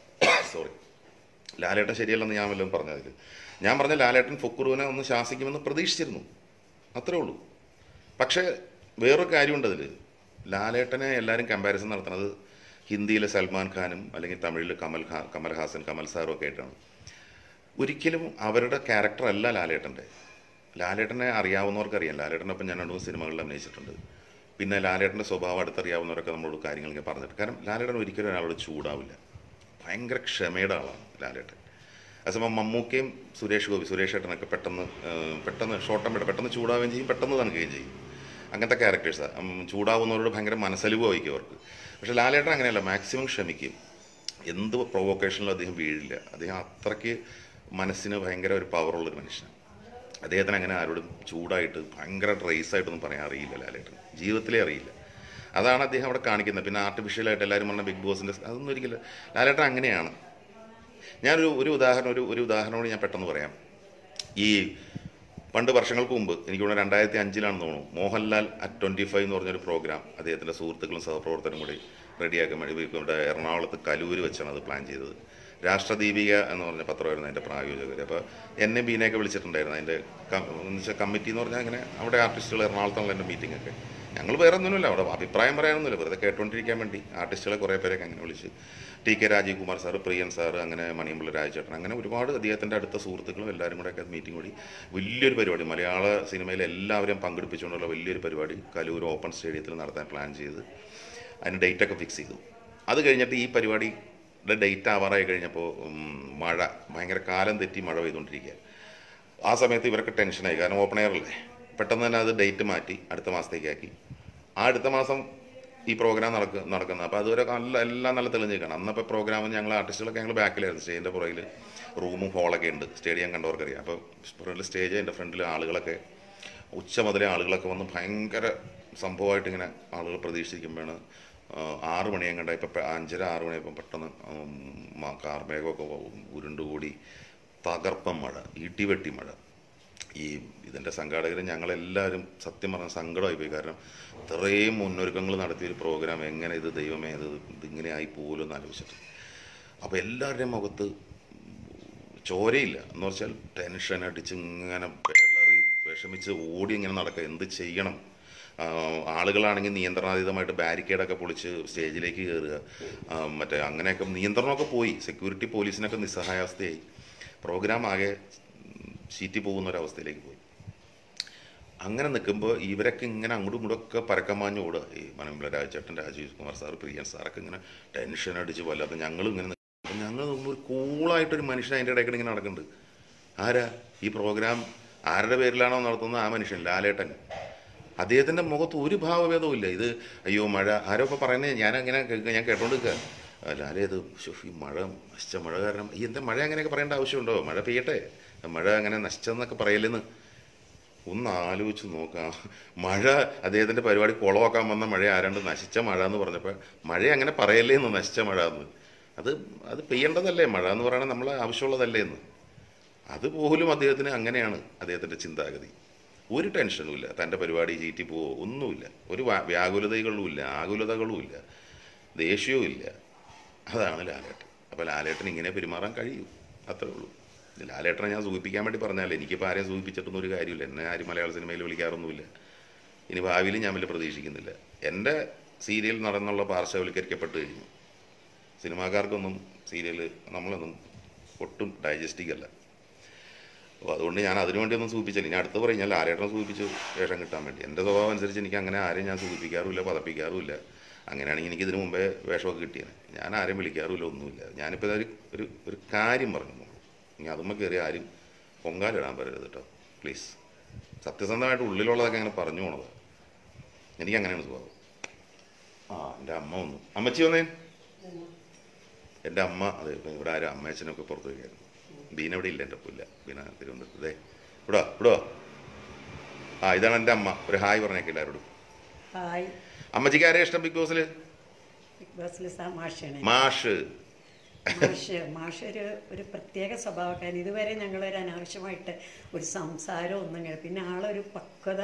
സോറി ലാലേട്ടൻ ശരിയല്ലെന്ന് ഞാൻ വല്ലതും പറഞ്ഞതിൽ ഞാൻ പറഞ്ഞ ലാലേട്ടൻ ഫുക്കുറുവിനെ ഒന്ന് ശാസിക്കുമെന്ന് പ്രതീക്ഷിച്ചിരുന്നു അത്രേ ഉള്ളൂ പക്ഷേ വേറൊരു കാര്യമുണ്ട് അതിൽ ലാലേട്ടനെ എല്ലാവരും കമ്പാരിസൺ നടത്തുന്നത് ഹിന്ദിയിലെ സൽമാൻ ഖാനും അല്ലെങ്കിൽ തമിഴിൽ കമൽ ഖാ കമൽഹാസൻ കമൽ സാറും ഒക്കെ ആയിട്ടാണ് ഒരിക്കലും അവരുടെ ക്യാരക്ടർ അല്ല ലാലേട്ടൻ്റെ ലാലേട്ടനെ അറിയാവുന്നവർക്കറിയാം ലാലേട്ടനൊപ്പം ഞാൻ രണ്ട് മൂന്ന് സിനിമകളിൽ അഭിനയിച്ചിട്ടുണ്ട് പിന്നെ ലാലേട്ടൻ്റെ സ്വഭാവം അടുത്തറിയാവുന്നവരൊക്കെ നമ്മളോട് കാര്യങ്ങൾ ഇങ്ങനെ പറഞ്ഞിട്ട് കാരണം ലാലേട്ടൻ ഒരിക്കലും ഒരാളോട് ചൂടാവില്ല ഭയങ്കര ക്ഷമയുടെ ആളാണ് ലാലേട്ടൻ അതേസമയം മമ്മൂക്കയും സുരേഷ് ഗോപി സുരേഷ് ഏട്ടനൊക്കെ പെട്ടെന്ന് ആ, പെട്ടെന്ന് ഷോർട്ട് ടൈം പെട്ടെന്ന് ചൂടാവുകയും ചെയ്യും പെട്ടെന്ന് തണുക്കുകയും ചെയ്യും അങ്ങനത്തെ ക്യാരക്ടേഴ്സാണ് ചൂടാവുന്നവരോട് ഭയങ്കര മനസ്സലിവ് വഹിക്കും അവർക്ക് പക്ഷേ ലാലേട്ടൻ അങ്ങനെയല്ല മാക്സിമം ക്ഷമിക്കും എന്ത് പ്രൊവോക്കേഷനിലും അദ്ദേഹം വീഴില്ല അദ്ദേഹം അത്രയ്ക്ക് മനസ്സിന് ഭയങ്കര ഒരു പവറുള്ളൊരു മനുഷ്യനാണ് അദ്ദേഹത്തിന് അങ്ങനെ ആരോടും ചൂടായിട്ട് ഭയങ്കര റേസായിട്ടൊന്നും പറയാൻ അറിയില്ല ലാലേട്ടൻ ജീവിതത്തിലേ അറിയില്ല അതാണ് അദ്ദേഹം അവിടെ കാണിക്കുന്നത് പിന്നെ ആർട്ടിഫിഷ്യലായിട്ട് എല്ലാവരും പറഞ്ഞ ബിഗ് ബോസിൻ്റെ അതൊന്നും ഒരിക്കലും ലാലേട്ടൻ അങ്ങനെയാണ് ഞാനൊരു ഒരു ഉദാഹരണം ഒരു ഒരു ഉദാഹരണം കൂടി ഞാൻ പെട്ടെന്ന് പറയാം ഈ പണ്ട് വർഷങ്ങൾക്ക് മുമ്പ് എനിക്ക് തോന്നുന്നു രണ്ടായിരത്തി അഞ്ചിലാണെന്ന് തോന്നുന്നു മോഹൻലാൽ അറ്റ് ട്വൻറ്റി ഫൈവ് എന്ന് പറഞ്ഞൊരു പ്രോഗ്രാം അദ്ദേഹത്തിൻ്റെ സുഹൃത്തുക്കളും സഹപ്രവർത്തകരും കൂടി റെഡിയാക്കാൻ വേണ്ടി ഇവിടെ എറണാകുളത്ത് കലൂര് വെച്ചാണ് അത് പ്ലാൻ ചെയ്തത് രാഷ്ട്രദീപിക എന്ന് പറഞ്ഞ പത്രമായിരുന്നു അതിൻ്റെ പ്രായോജകർ അപ്പോൾ എന്നെ ബീനെയൊക്കെ വിളിച്ചിട്ടുണ്ടായിരുന്നു അതിൻ്റെ എന്ന് വെച്ചാൽ കമ്മിറ്റി എന്ന് പറഞ്ഞാൽ അങ്ങനെ അവിടെ ആർട്ടിസ്റ്റുകൾ എറണാകുളത്തുള്ള എൻ്റെ മീറ്റിംഗ് ഒക്കെ ഞങ്ങൾ വേറെ ഒന്നുമില്ല അവിടെ അഭിപ്രായം പറയാനൊന്നുമില്ല വെറുതെ കേട്ടോണ്ടിരിക്കാൻ വേണ്ടി ആർട്ടിസ്റ്റുകളെ കുറേ പേരൊക്കെ അങ്ങനെ വിളിച്ച് T K Rajeev Kumar sir Priyan sir അങ്ങനെ മണിയമ്പിള്ള രാജചേട്ടൻ അങ്ങനെ ഒരുപാട് അദ്ദേഹത്തിൻ്റെ അടുത്ത സുഹൃത്തുക്കളും എല്ലാവരും കൂടെ ഒക്കെ മീറ്റിംഗ് കൂടി വലിയൊരു പരിപാടി മലയാള സിനിമയിലെ എല്ലാവരെയും പങ്കെടുപ്പിച്ചുകൊണ്ടുള്ള വലിയൊരു പരിപാടി കലൂർ ഓപ്പൺ സ്റ്റേഡിയത്തിൽ നടത്താൻ പ്ലാൻ ചെയ്ത് അതിന് ഡേറ്റൊക്കെ ഫിക്സ് ചെയ്തു അത് കഴിഞ്ഞിട്ട് ഈ പരിപാടിയുടെ ഡേറ്റ് ആവാറായി കഴിഞ്ഞപ്പോൾ ഉം, മഴ ഭയങ്കര കാലം തെറ്റി മഴ പെയ്തുകൊണ്ടിരിക്കുക ആ സമയത്ത് ഇവർക്ക് ടെൻഷനായി കാരണം ഓപ്പൺ എയർ അല്ലേ പെട്ടെന്ന് തന്നെ അത് ഡേറ്റ് മാറ്റി അടുത്ത മാസത്തേക്കാക്കി ആ അടുത്ത മാസം ഈ പ്രോഗ്രാം നടക്ക നടക്കുന്നത് അപ്പോൾ അതുവരെ നല്ല എല്ലാം നല്ല തെളിഞ്ഞ് കാണാം അന്നപ്പോൾ പ്രോഗ്രാം ഞങ്ങൾ ആർട്ടിസ്റ്റുകളൊക്കെ ഞങ്ങൾ ബാക്കിലായിരുന്നു സ്റ്റേജിൻ്റെ പുറകിൽ റൂമും ഹോളൊക്കെ ഉണ്ട് സ്റ്റേഡിയം കണ്ടവർക്കറിയാം അപ്പോൾ ഫ്രണ്ടിൽ സ്റ്റേജ് എൻ്റെ ഫ്രണ്ടിൽ ആളുകളൊക്കെ ഉച്ച മുതലേ ആളുകളൊക്കെ വന്ന് ഭയങ്കര സംഭവമായിട്ട് ഇങ്ങനെ ആളുകൾ പ്രതീക്ഷിക്കുമ്പോഴാണ് ആ, ആറ് മണിയും കണ്ട ഇപ്പം അഞ്ചര ആറ് മണിയപ്പം പെട്ടെന്ന് ഉം, മ- കാർമേഘമൊക്കെ ഉരുണ്ടുകൂടി തകർപ്പൻ മഴ ഇടിവെട്ടി മഴ ഈ ഇതിൻ്റെ സംഘാടകരും ഞങ്ങളെല്ലാവരും സത്യം പറഞ്ഞ സങ്കടമായി പോയി കാരണം ഇത്രയും മുന്നൊരുക്കങ്ങൾ നടത്തിയൊരു പ്രോഗ്രാം എങ്ങനെ ഇത് ദൈവമേ ഇത് ഇതിങ്ങനെ ആയി പോകുമല്ലോ എന്ന് ആലോചിച്ചിട്ട് അപ്പോൾ എല്ലാവരുടെയും മുഖത്ത് ചോരയില്ല എന്ന് വെച്ചാൽ ടെൻഷൻ അടിച്ച് ഇങ്ങനെ പിളറി വിഷമിച്ച് ഓടി ഇങ്ങനെ നടക്കുക എന്ത് ചെയ്യണം ആ, ആളുകളാണെങ്കിൽ നിയന്ത്രണാതീതമായിട്ട് ബാരിക്കേഡൊക്കെ പൊളിച്ച് സ്റ്റേജിലേക്ക് കയറുക ആ, മറ്റേ അങ്ങനെയൊക്കെ നിയന്ത്രണമൊക്കെ പോയി സെക്യൂരിറ്റി പോലീസിനൊക്കെ നിസ്സഹായാവസ്ഥയായി പ്രോഗ്രാം ആകെ ചീറ്റി പോകുന്ന ഒരവസ്ഥയിലേക്ക് പോയി അങ്ങനെ നിൽക്കുമ്പോൾ ഇവരൊക്കെ ഇങ്ങനെ അങ്ങോട്ടും ഇങ്ങോട്ടൊക്കെ പരക്കമാഞ്ഞ് ഓടുക ഈ മണിമ്പല രാജേട്ടൻ രാജീവ് കുമാർ സാർ പ്രിയൻ സാറൊക്കെ ഇങ്ങനെ ടെൻഷൻ അടിച്ച് വല്ലാതെ ഞങ്ങളും ഇങ്ങനെ അപ്പം ഞങ്ങൾ നോക്കുമ്പോൾ ഒരു കൂളായിട്ടൊരു മനുഷ്യൻ അതിൻ്റെ ഇടയ്ക്കിടെ ഇങ്ങനെ നടക്കുന്നുണ്ട് ആരാ ഈ പ്രോഗ്രാം ആരുടെ പേരിലാണോ നടത്തുന്നത് ആ മനുഷ്യൻ ലാലേട്ടൻ അദ്ദേഹത്തിൻ്റെ മുഖത്ത് ഒരു ഭാവഭേദവും ഇല്ല ഇത് അയ്യോ മഴ ആരോ ഇപ്പോൾ പറയുന്നത് ഞാൻ അങ്ങനെ കേൾക്കുക ഞാൻ കേട്ടോണ്ട് നിൽക്കുക ലാലേ ഇത് ശ്ശോ, ഈ മഴ നശിച്ച മഴ കാരണം ഈ എന്താ മഴ അങ്ങനെയൊക്കെ പറയേണ്ട ആവശ്യമുണ്ടോ മഴ പെയ്യട്ടെ മഴ അങ്ങനെ നശിച്ചെന്നൊക്കെ പറയല്ലെന്ന് ഒന്ന് ആലോചിച്ച് നോക്കാം മഴ അദ്ദേഹത്തിൻ്റെ പരിപാടി കുളമാക്കാൻ വന്ന മഴ ആരാണ്ട് നശിച്ച മഴ എന്ന് പറഞ്ഞപ്പോൾ മഴ അങ്ങനെ പറയല്ലേ എന്ന് നശിച്ച മഴ എന്ന് അത് അത് പെയ്യേണ്ടതല്ലേ മഴ എന്ന് പറയുന്നത് നമ്മളെ ആവശ്യമുള്ളതല്ലേ എന്ന് അതുപോലും അദ്ദേഹത്തിന് അങ്ങനെയാണ് അദ്ദേഹത്തിൻ്റെ ചിന്താഗതി ഒരു ടെൻഷനും ഇല്ല തൻ്റെ പരിപാടി ചീറ്റി പോവോ ഒന്നുമില്ല ഒരു വാ- വ്യാകുലതകളും ഇല്ല ആകുലതകളും ഇല്ല ദേഷ്യവും ഇല്ല അതാണ് ലാലേട്ടൻ അപ്പോൾ ലാലേട്ടൻ ഇങ്ങനെ പെരുമാറാൻ കഴിയും അത്രേ ഉള്ളൂ ഇത് ലാലേട്ടനെ ഞാൻ സൂചിപ്പിക്കാൻ വേണ്ടി പറഞ്ഞാൽ എനിക്കിപ്പോൾ ആരെയും സൂചിപ്പിച്ചിട്ടൊന്നും ഒരു കാര്യമില്ല എന്നെ ആരും മലയാള സിനിമയിൽ വിളിക്കാറൊന്നുമില്ല ഇനി ഭാവിയിൽ ഞാൻ വലിയ പ്രതീക്ഷിക്കുന്നില്ല എൻ്റെ സീരിയൽ നടന്നുള്ള പാർശ്വവൽക്കരിക്കപ്പെട്ട് കഴിഞ്ഞു സിനിമാക്കാർക്കൊന്നും സീരിയൽ നമ്മളൊന്നും ഒട്ടും ഡൈജസ്റ്റിക് അല്ല അപ്പോൾ അതുകൊണ്ട് ഞാൻ അതിനു വേണ്ടിയൊന്നും സൂചിപ്പിച്ചില്ല ഇനി അടുത്ത് പറയും ഞാൻ ലാലേട്ടനെ സൂചിപ്പിച്ച് വേഷം കിട്ടാൻ വേണ്ടി എൻ്റെ സ്വഭാവം അനുസരിച്ച് എനിക്ക് അങ്ങനെ ആരെയും ഞാൻ സൂചിപ്പിക്കാറുമില്ല പതപ്പിക്കാറുമില്ല അങ്ങനെയാണെങ്കിൽ എനിക്ക് ഇതിനു മുമ്പേ വേഷമൊക്കെ കിട്ടിയത് ഞാൻ ആരെയും വിളിക്കാറുമില്ല ഒന്നുമില്ല ഞാനിപ്പോൾ ഒരു ഒരു ഒരു കാര്യം പറഞ്ഞു ഇനി അതുമ്മ കയറി ആരും പൊങ്കാലിടാൻ പറയരുത് കേട്ടോ പ്ലീസ് സത്യസന്ധമായിട്ട് ഉള്ളിലുള്ളതൊക്കെ അങ്ങനെ പറഞ്ഞു പോണത് എനിക്ക് അങ്ങനെയാണ് സ്വഭാവം ആ എൻ്റെ അമ്മ വന്നു അമ്മച്ചി വന്നേ എൻ്റെ അമ്മ അതെ ഇപ്പം ഇവിടെ ആരും അമ്മയച്ഛനൊക്കെ പുറത്ത് വയ്ക്കായിരുന്നു ബീന ഇവിടെ ഇല്ല എൻ്റെ ഒപ്പം ഇല്ല ബീന തിരുവനന്തപുരത്ത് ഇതേ ഇവിടെ വാ, ഇവിടെ വാ. ആ ഇതാണ് എൻ്റെ അമ്മ ഒരു ഹായ് പറഞ്ഞേക്ക് എല്ലാവരോടും ഹായ് അമ്മച്ചിക്ക് ആരെയും ഇഷ്ടം ബിഗ് ബോസിൽ ബിഗ് ബോസിൽ മാഷാണ് മാഷ് മാഷ് മാഷ് ഒരു ഒരു പ്രത്യേക സ്വഭാവക്കാരൻ ഇതുവരെ ഞങ്ങളൊരു അനാവശ്യമായിട്ട് ഒരു സംസാരം ഒന്നും കേൾ പിന്നെ ആളൊരു പക്വത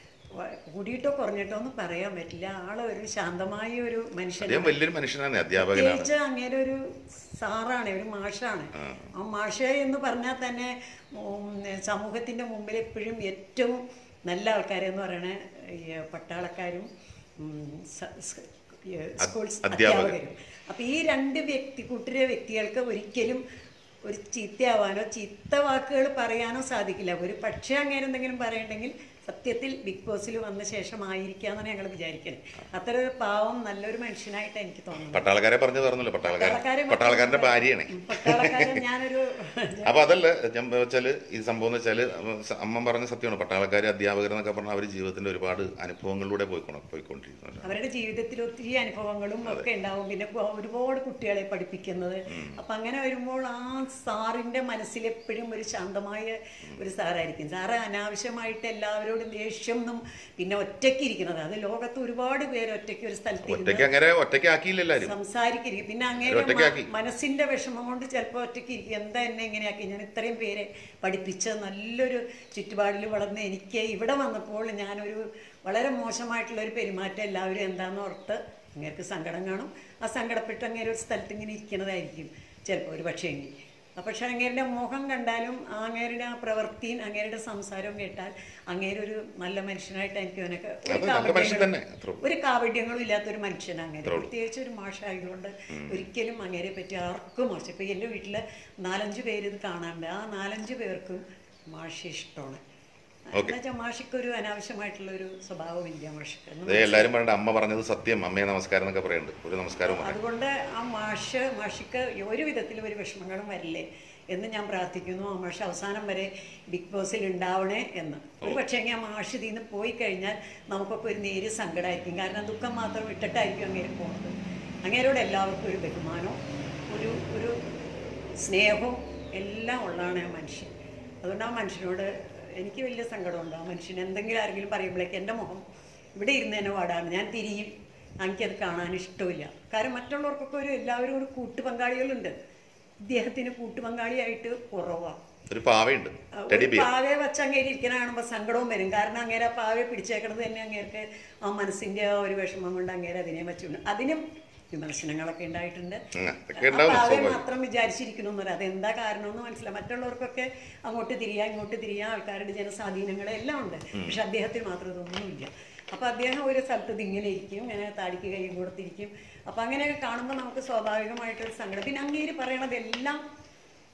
വ- കൂടിയിട്ടോ കുറഞ്ഞിട്ടോ ഒന്നും പറയാൻ പറ്റില്ല ആളൊരു ശാന്തമായ ഒരു അദ്ദേഹം മനുഷ്യനാണ് വലിയൊരു മനുഷ്യനാണ് അധ്യാപകനാണ് പ്രത്യേകിച്ച് അങ്ങനെ ഒരു സാറാണ് ഒരു മാഷാണ് ആ മാഷ എന്ന് പറഞ്ഞാൽ തന്നെ ഉം, സമൂഹത്തിന്റെ മുമ്പിൽ എപ്പോഴും ഏറ്റവും നല്ല ആൾക്കാരെന്ന് പറയണ ഈ പട്ടാളക്കാരും ഉം, സ- സ്- ഈ സ്കൂൾ അധ്യാപകരും. അധ്യാപകരും അപ്പൊ ഈ രണ്ട് വ്യക്തി കൂട്ടരെ വ്യക്തികൾക്ക് ഒരിക്കലും ഒരു ചീത്തയാവാനോ ചീത്ത വാക്കുകൾ പറയാനോ സാധിക്കില്ല ഒരു പക്ഷേ അങ്ങനെ എന്തെങ്കിലും പറയണ്ടെങ്കിൽ സത്യത്തിൽ ബിഗ് ബോസിൽ വന്ന ശേഷം ആയിരിക്കാന്നാണ് ഞങ്ങൾ വിചാരിക്കുന്നത് അത്ര ഒരു പാവം നല്ലൊരു മനുഷ്യനായിട്ട് എനിക്ക് തോന്നുന്നു പട്ടാളക്കാരെ പറഞ്ഞു പറഞ്ഞല്ലോ പട്ടാളക്കാരൻ പട്ടാളക്കാരെ പട്ടാളക്കാരന്റെ ഭാര്യയാണ് ഉം, പട്ടാളക്കാരൻ ഞാനൊരു അപ്പൊ അതല്ല ഞാൻ വെച്ചാല് ഈ സംഭവം എന്ന് വെച്ചാല് അമ്മ പറഞ്ഞ സത്യമാണ് പട്ടാളക്കാർ അധ്യാപകർ എന്നൊക്കെ പറഞ്ഞാൽ അവർ ജീവിതത്തിന്റെ ഒരുപാട് അനുഭവങ്ങളിലൂടെ പോയിക്കൊണ്ടു പോയിക്കൊണ്ടിരിക്കുന്നുണ്ട് അവരുടെ ജീവിതത്തിൽ ഒത്തിരി അനുഭവങ്ങളും ഒക്കെ ഉണ്ടാവും പിന്നെ കൊ- ഒരുപാട് കുട്ടികളെ പഠിപ്പിക്കുന്നത് അപ്പം അങ്ങനെ വരുമ്പോൾ ആ സാറിൻ്റെ മനസ്സിൽ എപ്പോഴും ഒരു ശാന്തമായ ഒരു സാറായിരിക്കും സാറ് അനാവശ്യമായിട്ട് എല്ലാവരോടും ദേഷ്യം ഒന്നും പിന്നെ ഒറ്റയ്ക്ക് ഇരിക്കുന്നത് അത് ലോകത്ത് ഒരുപാട് പേര് ഒറ്റയ്ക്ക് ഒരു സ്ഥലത്ത് ഇരുന്ന് ഒറ്റയ്ക്ക് അങ്ങനെ ഒറ്റയ്ക്ക് ആക്കിയില്ല എല്ലാരും സംസാരിക്കരുത് പിന്നെ അങ്ങനെ ഒറ്റയ്ക്കാക്കി. മനസ്സിന്റെ വിഷമം കൊണ്ട് ചിലപ്പോൾ ഒറ്റയ്ക്ക് ഇരിക്കും എന്താ എന്നെ ഇങ്ങനെയാക്കി ഞാൻ ഇത്രയും പേരെ പഠിപ്പിച്ച നല്ലൊരു ചുറ്റുപാടിൽ വളർന്ന് എനിക്ക് ഇവിടെ വന്നപ്പോൾ ഞാനൊരു വളരെ മോശമായിട്ടുള്ള ഒരു പെരുമാറ്റം എല്ലാവരും എന്താണെന്ന് ഓർത്ത് അങ്ങേർക്ക് സങ്കടം കാണും ആ സങ്കടപ്പെട്ട് അങ്ങേരെ ഒരു സ്ഥലത്ത് ഇങ്ങനെ ഇരിക്കണതായിരിക്കും ചിലപ്പോൾ ഒരു പക്ഷേ എങ്കിൽ പക്ഷെ അങ്ങേരുടെ മുഖം കണ്ടാലും അങ്ങേരുടെ ആ പ്രവൃത്തിയും അങ്ങേരുടെ സംസാരവും കേട്ടാൽ അങ്ങേരൊരു നല്ല മനുഷ്യനായിട്ട് എനിക്ക് അവനൊക്കെ ഒരു അത് നല്ല മനുഷ്യൻ കാപട്യങ്ങളും- തന്നെ അത്രേ ഉള്ളൂ. ഒരു കാവഡ്യങ്ങളും ഇല്ലാത്തൊരു മനുഷ്യനാണ് അങ്ങനെ പ്രത്യേകിച്ച് ഒരു മാഷായതുകൊണ്ട് ഒരിക്കലും അങ്ങേരെ പറ്റി ആർക്കും മോശം ഇപ്പം എൻ്റെ വീട്ടിൽ നാലഞ്ച് പേര് ഇത് കാണാറുണ്ട് ആ നാലഞ്ച് പേർക്കും മാഷ് ഇഷ്ടമാണ് എന്നുവെച്ചാൽ മാഷിക്ക് ഒരു അനാവശ്യമായിട്ടുള്ള ഒരു സ്വഭാവമില്ല മാഷിക്ക് എന്ന് അതേ എല്ലാരും പറഞ്ഞിട്ട് അമ്മ പറഞ്ഞത് സത്യം അമ്മയെ നമസ്കാരം എന്നൊക്കെ പറയുന്നുണ്ട് ഒരു നമസ്കാരം പറയാം അതുകൊണ്ട് ആ മാഷ് മാഷിക്ക് ഒരു വിധത്തിലും ഒരു വിഷമങ്ങളും വരില്ലേ എന്ന് ഞാൻ പ്രാർത്ഥിക്കുന്നു ആ മാഷ് അവസാനം വരെ ബിഗ് ബോസിൽ ഉണ്ടാവണേ എന്ന് ഒരു പക്ഷേ ആ മാഷ് ഇതിൽ നിന്ന് പോയി കഴിഞ്ഞാൽ നമുക്കൊക്കെ ഒരു നേരിയ സങ്കടമായിരിക്കും കാരണം ദുഃഖം മാത്രം ഇട്ടിട്ടായിരിക്കും അങ്ങേര് പോകുന്നത് അങ്ങേരോട് എല്ലാവർക്കും ഒരു ബഹുമാനവും ഒരു ഒരു സ്നേഹവും എല്ലാം ഉള്ളതാണ് ആ മനുഷ്യൻ അതുകൊണ്ട് ആ മനുഷ്യനോട് എനിക്ക് വലിയ സങ്കടമുണ്ട് ആ മനുഷ്യൻ എന്തെങ്കിലും ആരെങ്കിലും പറയുമ്പോഴേക്ക് എൻ്റെ മുഖം ഇവിടെ ഇരുന്നതിനെ പാടാണ് ഞാൻ തിരിയും എനിക്കത് കാണാൻ ഇഷ്ടമില്ല കാരണം മറ്റുള്ളവർക്കൊക്കെ ഒരു എല്ലാവരും ഒരു കൂട്ടുപങ്കാളികളുണ്ട് ഇദ്ദേഹത്തിന് കൂട്ടുപങ്കാളിയായിട്ട് കുറവാണ് ഒരു പാവയുണ്ട് ടെഡി ഒരു ബിയർ പാവയെ വെച്ച് അങ്ങേര് ഇരിക്കണ കാണുമ്പോൾ സങ്കടവും വരും കാരണം അങ്ങേരെ ആ പാവയെ പിടിച്ചേക്കണത് തന്നെ അങ്ങേർക്ക് ആ മനസ്സിന്റെ ആ ഒരു വിഷമം കൊണ്ട് അങ്ങേര് അതിനെ വെച്ചുകൊണ്ട് അതിനും വിമർശനങ്ങളൊക്കെ ഉണ്ടായിട്ടുണ്ട് ഉം, അതൊക്കെ ആ ഉണ്ടാവും, പാവയെ സ്വാഭാവികം. മാത്രം വിചാരിച്ചിരിക്കണമെന്നല്ല അതെന്താ കാരണമെന്ന് മനസ്സിലായി മറ്റുള്ളവർക്കൊക്കെ അങ്ങോട്ട് തിരിയാ ഇങ്ങോട്ട് തിരിയാ ആൾക്കാരുടെ ജനസ്വാധീനങ്ങൾ എല്ലാം ഉണ്ട് പക്ഷെ അദ്ദേഹത്തിന് മാത്രം ഇതൊന്നുമില്ല അപ്പൊ അദ്ദേഹം ഒരു സ്ഥലത്ത് ഇത് ഇങ്ങനെ ഇരിക്കും ഇങ്ങനെ താടിക്ക് കൈ കൊടുത്തിരിക്കും അപ്പൊ അങ്ങനെയൊക്കെ കാണുമ്പോൾ നമുക്ക് സ്വാഭാവികമായിട്ടൊരു സങ്കടം പിന്നെ അങ്ങേര് പറയണതെല്ലാം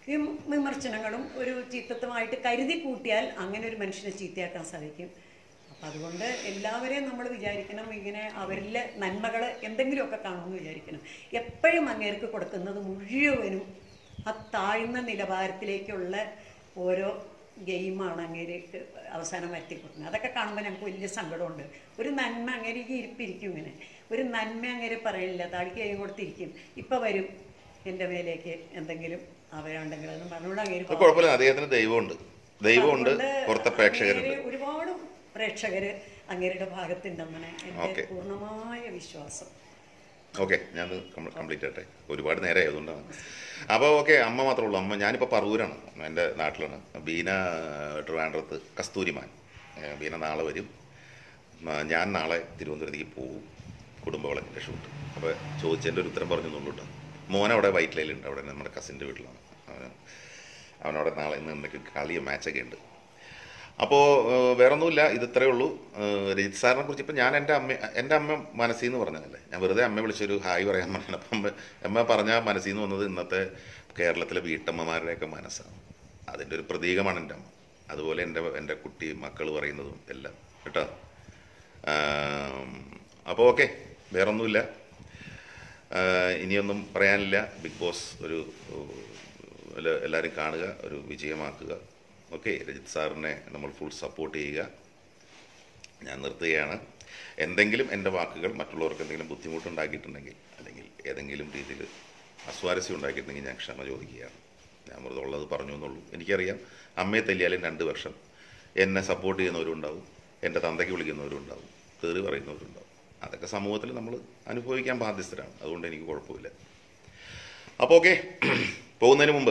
ഈ വിമർശനങ്ങളും ഒരു ചീത്തത്വമായിട്ട് കരുതി കൂട്ടിയാൽ അങ്ങനെ ഒരു മനുഷ്യനെ ചീത്തയാക്കാൻ സാധിക്കും അപ്പം അതുകൊണ്ട് എല്ലാവരെയും നമ്മൾ വിചാരിക്കണം ഇങ്ങനെ അവരിലെ നന്മകൾ എന്തെങ്കിലുമൊക്കെ കാണുമെന്ന് വിചാരിക്കണം എപ്പോഴും അങ്ങേർക്ക് കൊടുക്കുന്നത് മുഴുവനും ആ താഴ്ന്ന നിലവാരത്തിലേക്കുള്ള ഓരോ ഗെയിമാണ് അങ്ങേക്ക് അവസാനം വരുത്തി കൊടുക്കുന്നത് അതൊക്കെ കാണുമ്പോൾ ഞങ്ങൾക്ക് വലിയ സങ്കടമുണ്ട് ഒരു നന്മ അങ്ങേക്ക് ഇരിപ്പിരിക്കും ഇങ്ങനെ ഒരു നന്മ അങ്ങേരെ പറയില്ല താടിക്ക് കൈ കൊടുത്തിരിക്കും ഇപ്പം വരും എൻ്റെ മേലേക്ക് എന്തെങ്കിലും അവരുണ്ടെങ്കിൽ എന്ന് പറഞ്ഞുകൊണ്ട് അങ്ങേര് അത് കുഴപ്പമില്ല അദ്ദേഹത്തിന് ദൈവമുണ്ട് ദൈവമുണ്ട് അതുകൊണ്ട് പുറത്തെ പ്രേക്ഷകരുണ്ട് അങ്ങേര് ഒരുപാട് പ്രേക്ഷകര് അങ്ങേരുടെ ഭാഗത്തുണ്ടെന്നാണ് എൻ്റെ ഓക്കേ. പൂർണ്ണമായ വിശ്വാസം ഓക്കെ ഞാൻ കംപ്ലീറ്റ് ആട്ടെ ഒരുപാട് നേരമായി അതുകൊണ്ടാണ് അപ്പോൾ ഓക്കെ അമ്മ മാത്രമേ ഉള്ളൂ അമ്മ ഞാനിപ്പോൾ പറവൂരാണ് എൻ്റെ നാട്ടിലാണ് ബീന ട്രിവാൻഡ്രത്ത് കസ്തൂരിമാൻ ഏ, ബീന നാളെ വരും ആ, ഞാൻ നാളെ തിരുവനന്തപുരത്തേക്ക് പോകും കുടുംബവളത്തിൻ്റെ ഷൂട്ട് അപ്പോൾ ചോദിച്ചതിൻ്റെ ഒരു ഉത്തരം പറഞ്ഞു തന്നുള്ളൂ കേട്ടോ മോൻ അവിടെ വൈറ്റ് ലൈലുണ്ട് അവിടെ നമ്മുടെ കസിൻ്റെ വീട്ടിലാണ് അവന് അവനവിടെ നാളെ ഇന്ന് എന്തൊക്കെ കളിയോ മാച്ചൊക്കെ ഉണ്ട് അപ്പോൾ വേറൊന്നുമില്ല ഇത് ഇത്രയേ ഉള്ളൂ ഏഹ് രജിത് സാറിനെ കുറിച്ച് ഇപ്പം ഞാൻ എൻ്റെ അമ്മ എൻ്റെ അമ്മ മനസ്സിൽ നിന്ന് പറഞ്ഞതല്ലേ ഞാൻ വെറുതെ അമ്മ വിളിച്ചൊരു ഹായ് പറയാൻ പറഞ്ഞത് അപ്പം അമ്മ അമ്മ പറഞ്ഞ മനസ്സിൽ നിന്ന് വന്നത് ഇന്നത്തെ കേരളത്തിലെ വീട്ടമ്മമാരുടെയൊക്കെ മനസ്സാണ് അതിൻ്റെ ഒരു പ്രതീകമാണ് എൻ്റെ അമ്മ അതുപോലെ എൻ്റെ എൻ്റെ കുട്ടി മക്കൾ പറയുന്നതും എല്ലാം കേട്ടോ അപ്പോൾ ഓക്കെ വേറൊന്നുമില്ല ആഹ് ഇനിയൊന്നും പറയാനില്ല ബിഗ് ബോസ് ഒരു എല്ലാ- എല്ലാവരും കാണുക ഒരു വിജയമാക്കുക ഓക്കെ രജിത് സാറിനെ നമ്മൾ ഫുൾ സപ്പോർട്ട് ചെയ്യുക ഞാൻ നിർത്തുകയാണ് എന്തെങ്കിലും എൻ്റെ വാക്കുകൾ മറ്റുള്ളവർക്ക് എന്തെങ്കിലും ബുദ്ധിമുട്ടുണ്ടാക്കിയിട്ടുണ്ടെങ്കിൽ അല്ലെങ്കിൽ ഏതെങ്കിലും രീതിയിൽ അസ്വാരസ്യം ഉണ്ടാക്കിയിട്ടുണ്ടെങ്കിൽ ഞാൻ ക്ഷമ ചോദിക്കുകയാണ് ഞാൻ വെറുതെ ഉള്ളത് പറഞ്ഞു എന്നുള്ളൂ എനിക്കറിയാം അമ്മയെ തല്ലിയാലും രണ്ട് വർഷം എന്നെ സപ്പോർട്ട് ചെയ്യുന്നവരുണ്ടാവും എൻ്റെ തന്തയ്ക്ക് വിളിക്കുന്നവരുണ്ടാവും തെറി പറയുന്നവരുണ്ടാവും അതൊക്കെ സമൂഹത്തിൽ നമ്മൾ അനുഭവിക്കാൻ ബാധ്യസ്ഥരാണ് അതുകൊണ്ട് എനിക്ക് കുഴപ്പമില്ല അപ്പോൾ ഓക്കെ പോകുന്നതിന് മുമ്പ്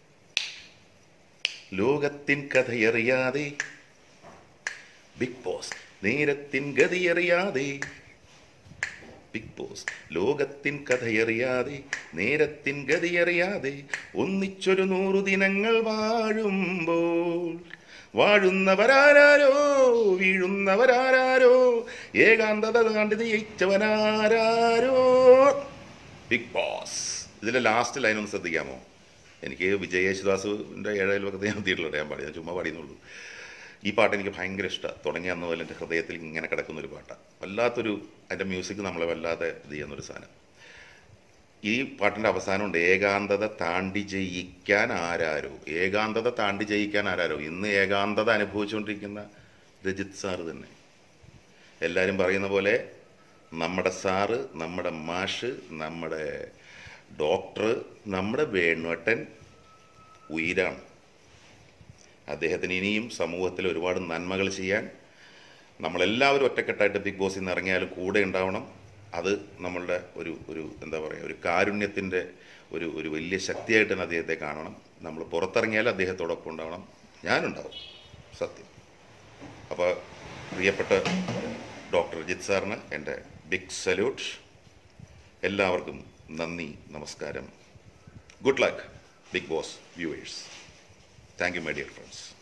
ലോകത്തിൻ കഥയറിയാതെ ബിഗ് ബോസ് നേരത്തിൻ ഗതിയറിയാതെ ബിഗ് ബോസ് ലോകത്തിൻ കഥയറിയാതെ നേരത്തിൻ ഗതിയറിയാതെ ഒന്നിച്ചൊരു നൂറു ദിനങ്ങൾ വാഴുമ്പോൾ വാഴുന്നവരാരോ വീഴുന്നവരാരോ ഏകാന്തത കണ്ടു ജയിച്ചവനാരോ ബിഗ് ബോസ് ഇതിലെ ലാസ്റ്റ് ലൈൻ ഒന്ന് ശ്രദ്ധിക്കാമോ എനിക്ക് വിജയ് യേശുദാസിൻ്റെ ഏഴായാലും ഞാൻ എത്തിയിട്ടുള്ള ഞാൻ പാടി ഞാൻ ചുമ്മാ പാടിയെന്നുള്ളൂ ഈ പാട്ട് എനിക്ക് ഭയങ്കര ഇഷ്ടമാണ് തുടങ്ങിയ അന്ന് മുതൽ എൻ്റെ ഹൃദയത്തിൽ ഇങ്ങനെ കിടക്കുന്ന ഒരു പാട്ടാണ് വല്ലാത്തൊരു അതിൻ്റെ മ്യൂസിക് നമ്മളെ വല്ലാതെ ഇത് ചെയ്യുന്നൊരു സാധനം ഈ പാട്ടിൻ്റെ അവസാനമുണ്ട് ഏകാന്തത താണ്ടി ജയിക്കാൻ ആരാരോ ഏകാന്തത താണ്ടി ജയിക്കാൻ ആരാരോ ഇന്ന് ഏകാന്തത അനുഭവിച്ചുകൊണ്ടിരിക്കുന്ന രജിത് സാറ് തന്നെ എല്ലാവരും പറയുന്ന പോലെ നമ്മുടെ സാറ് നമ്മുടെ മാഷ് നമ്മുടെ ഡോക്ടർ നമ്മുടെ വേണുവട്ടൻ ഉയരാണ് അദ്ദേഹത്തിന് ഇനിയും സമൂഹത്തിൽ ഒരുപാട് നന്മകൾ ചെയ്യാൻ നമ്മളെല്ലാവരും ഒറ്റക്കെട്ടായിട്ട് ബിഗ് ബോസിൽ നിന്ന് ഇറങ്ങിയാലും കൂടെ ഉണ്ടാവണം അത് നമ്മളുടെ ഒരു ഒരു എന്താ പറയുക ഒരു കാരുണ്യത്തിൻ്റെ ഒരു ഒരു വലിയ ശക്തിയായിട്ട് തന്നെ അദ്ദേഹത്തെ കാണണം നമ്മൾ പുറത്തിറങ്ങിയാൽ അദ്ദേഹത്തോടൊപ്പം ഉണ്ടാവണം ഞാനുണ്ടാവും സത്യം അപ്പോൾ പ്രിയപ്പെട്ട ഡോക്ടർ ജിത് സാറിന് എൻ്റെ ബിഗ് സല്യൂട്ട് എല്ലാവർക്കും നന്ദി നമസ്കാരം good luck big boss viewers thank you my dear friends